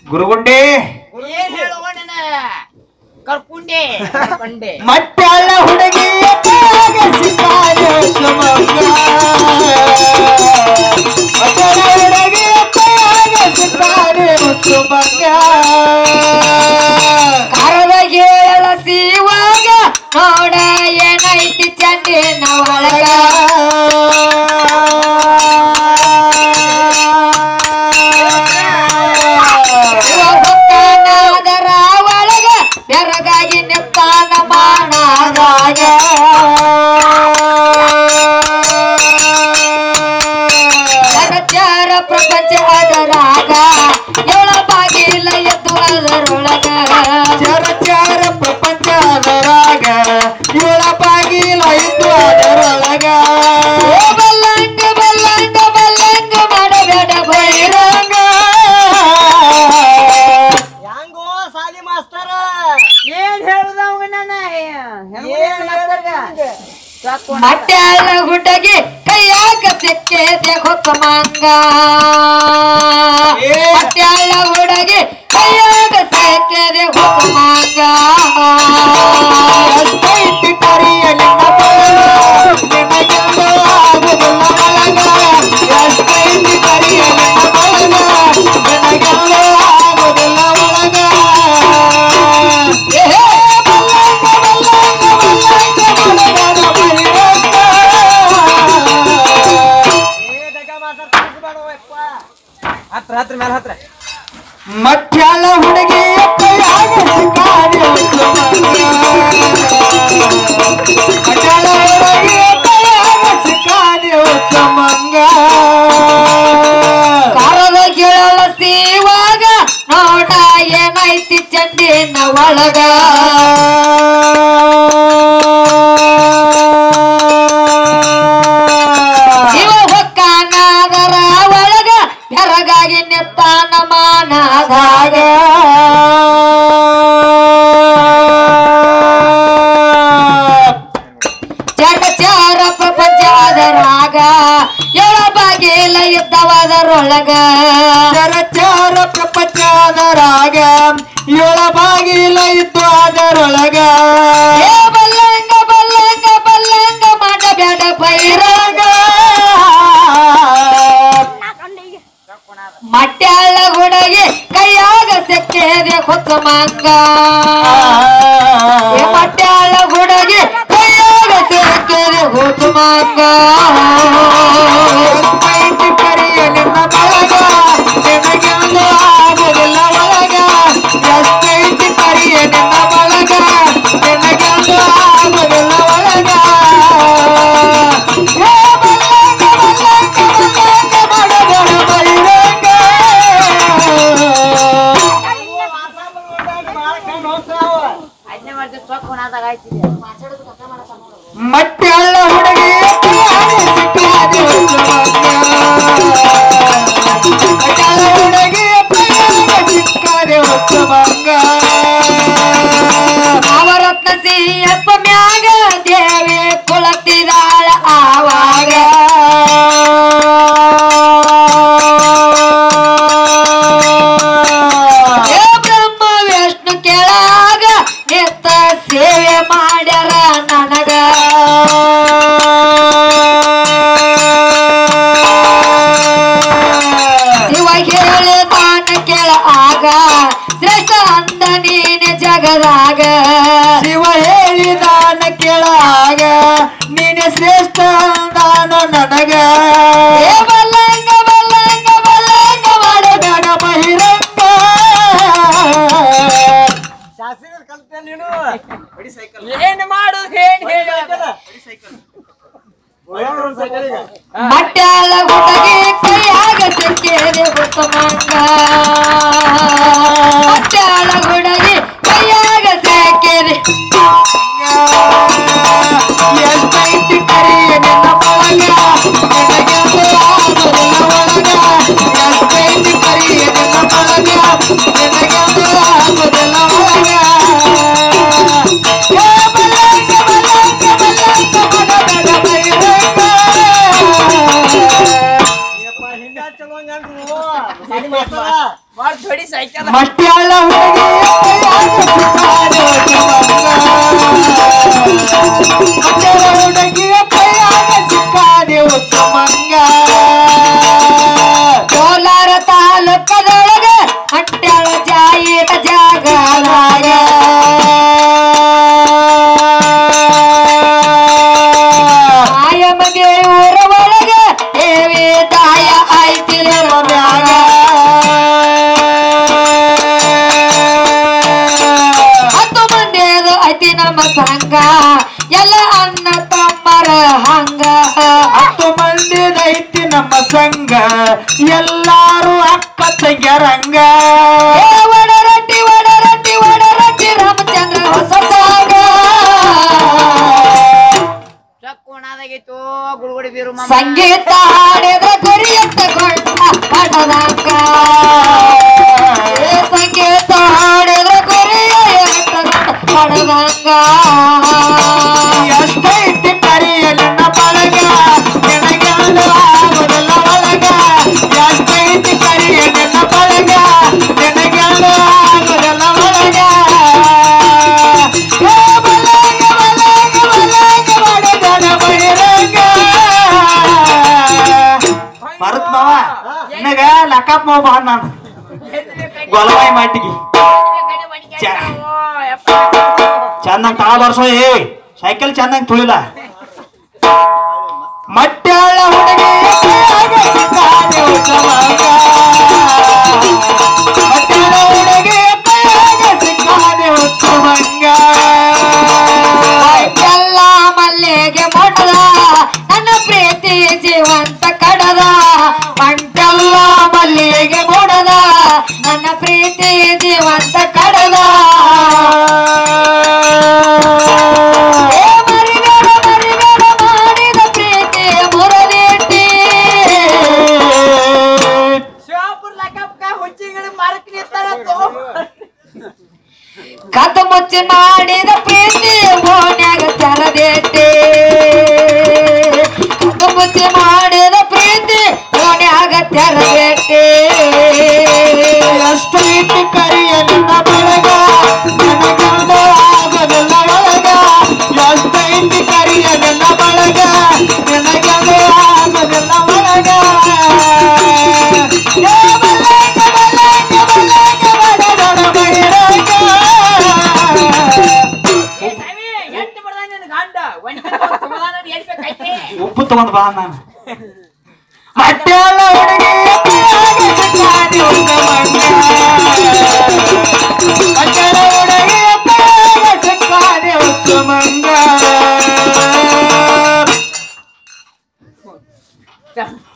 ಗುರುಗುಂಡೆ ಏನ್ ಹೇಳುವಣ್ಣ ಕರ್ಕೊಂಡೆ ಕರ್ಕೊಂಡೆ ಮಟ್ಟಾಳ ಹುಡುಗಿಯ ಕಾಗಸಿಕಾಯ ಸುಮಂಗ ಮಟ್ಟಾಳ ಹುಡುಗಿಯ ಕಾಗಸಿಕಾಯ ಸುಮಂಗ ಕರದ ಹೇಳ ಸಿವಾಗ ನೋಡ ಏನೈತಿ ಚಂಡಿನ ಒಳಗ ಅದರ ಒಳಗ ಬೆರಗಾಗಿ ನಿತ್ತಾನ ಮಾಡಾದಾಗ ಜಗಚಾರ ಪ್ರಪಂಚ ಅದರಾಗ ಎಳ ಬಾಗಿಲ ಎದ್ದು ಅದರೊಳಗ ಚರಚಾರ ಪ್ರಪಂಚ ಅದರಾಗ ಇವಳ ಬಾಗಿಲ ಇದ್ದು ಅದರೊಳಗ ಓ ಬಲ್ಲಂಗ ಬಲ್ಲಂಗ ಬಲ್ಲಂಗ ಮಾಡಬೇಡ ಬೈರಂಗ ಹೆಂಗೋ ಸಾಲಿ ಮಾಸ್ತರ ಏನ್ ಹೇಳುದ ಅವನ ಮಟ್ಟಾಳ ಹುಡುಗಿ ಕೈಯಾಗ ಸಿಕ್ಕಿದೆ ಹೊತ್ತಮಂಗ ಏ. ಮಟ್ಟಾಳ ಹುಡುಗಿ ಕೈಯಾಗ ಸಿಕ್ಕಿದೆ ಹೊತ್ತಮಂಗ ಎಷ್ಟೈತಿ ಕರಿಯ ನಿನ್ನ ಬಳಗ, ನಿನಗೆಂದೂ ಆಗುವುದಿಲ್ಲ ಒಳಗ. ಎಷ್ಟೈತಿ ಕರಿಯ ನಿನ್ನ ಬಳಗ, ನಿನಗೆಂದೂ ಆಗುವುದಿಲ್ಲ ಒಳಗ. ಏ ಬಲ್ಲಂಗ, ಬಲ್ಲಂಗ, ಬಲ್ಲಂಗ ಮಾಡಬೇಡ ಬಹಿರಂಗ. ಹತ್ರ ಹತ್ರ ಮೇಲೆ ಹತ್ರ ಮಧ್ಯಾಹ್ನ ಹುಡುಗಿ ಕೈಯಾಗ ಸಿಕ್ಕಾಡಿ ಮಧ್ಯಾಹ್ನ ಹುಡುಗಿ ಕೈಯಾಗ ಸಿಕ್ಕಾಡಿ ಮಂಗ ಕರದ ಕೇಳಲ ಸಿವಾಗ ನೋಡ ಏನೈತಿ ಚಂಡಿನ ಒಳಗ ಶಿವ ಹೊಕ್ಕಾನಾದರ ಒಳಗ ಬೆರಗಾಗಿ ನಿತ್ತಾನ ಮಾನದಾಗ ಚರಚಾರ ಪ್ರಪಂಚ ಅದರಾಗ ಎಳ ಬಾಗಿಲ ಇದ್ದವದರೊಳಗ ಚರಚಾರ ಪ್ರಪಂಚದರಾಗ ಏಳ ಬಾಗಿಲ ಇತ್ತು ಅದರೊಳಗ ಏ ಬಲ್ಲಂಗ ಬಲ್ಲಂಗ ಬಲ್ಲಂಗ ಮಾಡಬೇಡ ಬೈರಂಗ ಮಟ್ಟಾಳ ಹುಡುಗಿ ಕೈಯಾಗ ಸೆಕ್ಕೆದೆ ಹೊತ್ತ ಮಂಗ ಏ ಮಟ್ಟಾಳ ಹುಡುಗಿ ಕೈಯಾಗ ಸೆಕ್ಕೆದೆ ಹೊತ್ತ ಮಂಗ ಎಷ್ಟೈತಿ ಕರಿಯ ನಿನ್ನ ಬಳಗ ನಿನಗೆಂದು ಆಗುವುದಿಲ್ಲ ಒಳಗ ಎಷ್ಟೈತಿ ಕರಿಯ ನಿನ್ನ ಬಳಗ ನಿನಗೆಂದು ಆಗುವುದಿಲ್ಲ ಒಳಗ ಏ ಬಲ್ಲಂಗ, ಬಲ್ಲಂಗ, ಬಲ್ಲಂಗ ಮಾಡಬೇಡ ಬಹಿರಂಗ. ಅಜ್ಞೆ ಮಾಡ್ತೀವಿ ಚೊಕ್ಕೋನಾದಾಗ ಆಯ್ತಿದೆ ಮಟ್ಟೆಲ್ಲ ಹುಡುಗಿ ಕೈಯಾಗ ಸಿಕ್ಕಾದೆ ಮಟ್ಟೆಲ್ಲ ಹುಡುಗಿ ಕೈಯಾಗ ಸಿಕ್ಕಾದೆ ಹೊತ್ತು ಮಂಗ ನವರತ್ನ ಸಿಯಪ್ಪ ಮ್ಯಾಗ ದೇವಿ ಕುಳತಿದಾಳ ಆವಾಗ ಏ ಬ್ರಹ್ಮ ವಿಷ್ಣು ಕೆಳಗ ನಿತ್ತ ಸೇವೆ ಮಾಡ್ಯಾರ ನನಗ ಶಿವ ಹೇಳಿದಾನ ಕೆಳ ಆಗ ಶ್ರೇಷ್ಠ ಅಂದ ನೀನೆ ಜಗದಾಗ ಶಿವ ಹೇಳಿದಾನ ಕೆಳಗ ನೀನೆ ಶ್ರೇಷ್ಠ ದಾನ ನನಗ ಏ ಬಲ್ಲಂಗ ಬಲ್ಲಂಗ ಬಲ್ಲಂಗ ಮಾಡಬೇಡ ಬೇಡ ಬಹಿರಂಗ ಶಾಸ್ತ್ರೀಯ ಕಲ್ತೆ ನೀನು ಏನ್ ಮಾಡುದು ಏನ್ ಹೇಳ ಮಟ್ಟಾಳ ಹುಡುಗಿ ಕೈಯಾಗ ಸಿಕ್ಕಿದೆ ಹುತ್ತಮಂಗ ಮಟ್ಟಾಳ ಹುಡುಗಿ ಕೈಯಾಗ ಸಿಕ್ಕಿದೆ ಎಷ್ಟೈತಿ ಕರಿಯ ನಿನ್ನ ಬಳಗ ನಿನಗೆಂದು ಆಗುವುದಿಲ್ಲ ಒಳಗ ಎಷ್ಟೈತಿ ಕರಿಯ ನಿನ್ನ ಬಳಗ ನಿನಗೆಂದು ಆಗುವುದಿಲ್ಲ ಒಳಗ ಏ ಬಲ್ಲಂಗ, ಬಲ್ಲಂಗ, ಬಲ್ಲಂಗ ಮಾಡಬೇಡ ಬಹಿರಂಗ. ಹಿಂದೆ ಚಲೋ ಮಾಡ್ ಜೋಡಿ ಸೈಕಲ್ ಮಟ್ಯಾಳ ಹುಡುಗಿ ಮಟ್ಯಾಳ ಹುಡುಗಿಯ ಕೈಯಾಗ ಸಿಕ್ಕಾದೆ ಉತ್ತಮಂಗ ಕೋಲಾರ ತಾಲೂಕದೊಳಗ ಹಟ್ಟಾಳ ಜಾಯಿರ ಜಾಗದಾಗ ಆಯಮಗೆ ಊರ ಒಳಗ ದೇವಿ ತಾಯ ಐತಿರ ಮ್ಯಾಗ ಹತ್ತು ಮಂದಿದು ಐತಿ ನಮ್ಮ ಸಂಘ ಎಲ್ಲ ಅನ್ನ ತಮ್ಮರ ಹಂಗ ಹತ್ತು ಮಂದಿ ಐತಿ ನಮ್ಮ ಸಂಘ ಎಲ್ಲಾರು ಅಕ್ಕ ತಂಗ್ಯರಂಗ ಏ ಒಡರಟ್ಟಿ ಒಡರಟ್ಟಿ ಒಡರಟ್ಟಿ ರಾಮಚಂದ್ರ ಹೊಸ ಸಾಗ ಚಕ್ಕೋಣದಾಗಿತ್ತು ಗುಡುಗುಡಿ ಬೀರು ಮಾಮ ಸಂಗೀತ ಹಾಡಿದ ಗುರಿಯತ್ತ ಕೊಂಡ ಪಡದಂಗ ಏ ಸಂಗೀತ ಹಾಡಿದ ಗುರಿಯತ್ತ ಪಡದಂಗ ಎಷ್ಟೈತಿ ಕರಿಯಲಿನ ಬಳಗ ನಿನಗೆಲ್ಲ ಆಗುದಿಲ್ಲ ಒಳಗ ಎಷ್ಟೈತಿ ಕರಿಯಲಿನ ಬಳಗ ನಿನಗೆಲ್ಲ ಆಗುದಿಲ್ಲ ಒಳಗ ಏ ಬಲಗ ಬಲಗ ಬಲಗ ಬಡದನ ಬಹಿರಂಗ ಭರತ್ ಮಾವ ನಿನಗ ಲಕ್ಕಪ್ಪ ಮಾವ ಬಾ ನಾನು ಗೊಲವಾಯಿ ಮಾಟಿಗೆ ಚಂದಂಗ್ ತಾಳ ಬರ್ಸೋ ಏ ಸೈಕಲ್ ಚಂದಂಗ್ ತುಳಿಲ ಮಟ್ಟಾಳ ಹುಡುಗಿ ಕೈಯಾಗ ಸಿಕ್ಕಾದೆ ಉತ್ತಮಂಗ. ಮಟ್ಟಾಳ ಹುಡುಗಿ ಕೈಯಾಗ ಸಿಕ್ಕಾದೆ ಉತ್ತಮಂಗ. ಎಲ್ಲ ಮಲ್ಲಿಗೆ ಮೊಡದ ನನ್ನ ಪ್ರೀತಿ ಜೀವಂತ ಕಡದ ಮಂಟಲ್ಲ ಮಲ್ಲಿಗೆ ಮೊಡದ ನನ್ನ ಪ್ರೀತಿ ಜೀವಂತ ಕಡದ ಏ ಮರಿಬೇಡ ಮರಿಬೇಡ ಮಾಡಿದ ಪ್ರೀತಿ ಮುರದಿಟ್ಟಿ ಶಿವಾಪುರ ಲಕ್ಕಪ್ಪ ಹುಚ್ಚಿಗಳು ಮಾರಕ್ ನಿಂತಾರ ಕದ್ದು ಮುಚ್ಚಿ ಮಾಡಿದ ಪ್ರೀತಿ ಮೋನ್ಯಾಗ ತೆರದೇಟಿ ಕದ್ದು ಮುಚ್ಚಿ ಮಾಡಿದ ಪ್ರೀತಿ ಮೋನ್ಯಾಗ ತೆರದೇಟಿ ಎಷ್ಟೈತಿ ಕರಿಯ ನಿನ್ನ ಬಳಗ ನನಗೆಲ್ಲ ಆಗೋದಿಲ್ಲ ಒಳಗ ಎಷ್ಟೈತಿ ಕರಿಯ ನಿನ್ನ ಬಳಗ ನಿನಗೆಲ್ಲ ಆಗೋದಿಲ್ಲ ಒಳಗ ಏ ಬಲಗ ಬಲಗ ಬಲಗ ಬಡದನ ಬಹಿರಂಗ. ಎಂಟು ಬಡ್ದ ನಿನ್ ಗಂಡ ಒಂದ್ ಎಲ್ಬೇಕೈತಿ ಉಪ್ಪು ತಗೊಂಡ್ ಬಾ ನಾನು ಮಟ್ಟಾಳ ಹುಡುಗಿ ಕೈಯಾಗ ಸಿಕ್ಕಾದೆ ಉತ್ತಮಂಗ. ಮಟ್ಟಾಳ ಹುಡುಗಿ ಕೈಯಾಗ ಸಿಕ್ಕಾದೆ ಉತ್ತಮಂಗ.